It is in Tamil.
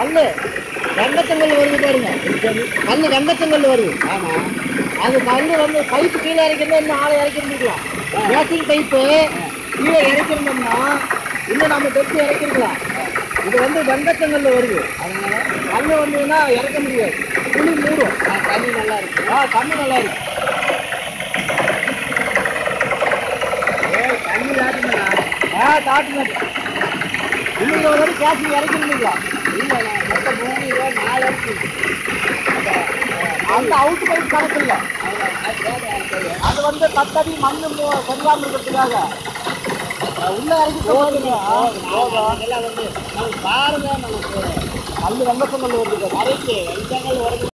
கல்லு வெங்கச்சங்கல் வருது பாருங்க கல்லு வெங்கச்சங்கல் வருது ஆமா அது கல்லு வந்து பைப்பு கீழே இறக்கிருந்தா இன்னும் ஆளை இறக்கிருந்துக்கலாம் பேசிங் பைப்பு கீழே இறக்கிருந்தோம்னா இன்னும் நம்ம தொட்டு இறக்கிருக்கலாம் இது வந்து வெங்கச்சங்கல்ல வருது அதனால கல்லு வந்ததுன்னா இறக்க முடியாது புளி மூடும் ஆ, தண்ணி நல்லா இருக்கு ஆ தண்ணி நல்லா இருக்கு ஏய் தண்ணி ஆட்டுங்களா ஆ காட்டுங்க இன்னும் ஒரு வரை கேசி இறக்கிருந்துக்கலாம் இல்ல நான் மொத்தம் மூணு ரூபா நாலு இருக்கு அந்த அவுட் பைப் கணக்கு இல்லை அது வந்து பத்தடி மண் சரியாம இருக்கிறதுக்காக அஹ் உள்ள இறக்கி போகுதுங்க அதெல்லாம் வந்து நமக்கு பாருங்க நமக்கு கல்லு வெங்கச்சங்கல் வருது கரைக்கு வெங்காயங்கள் வருது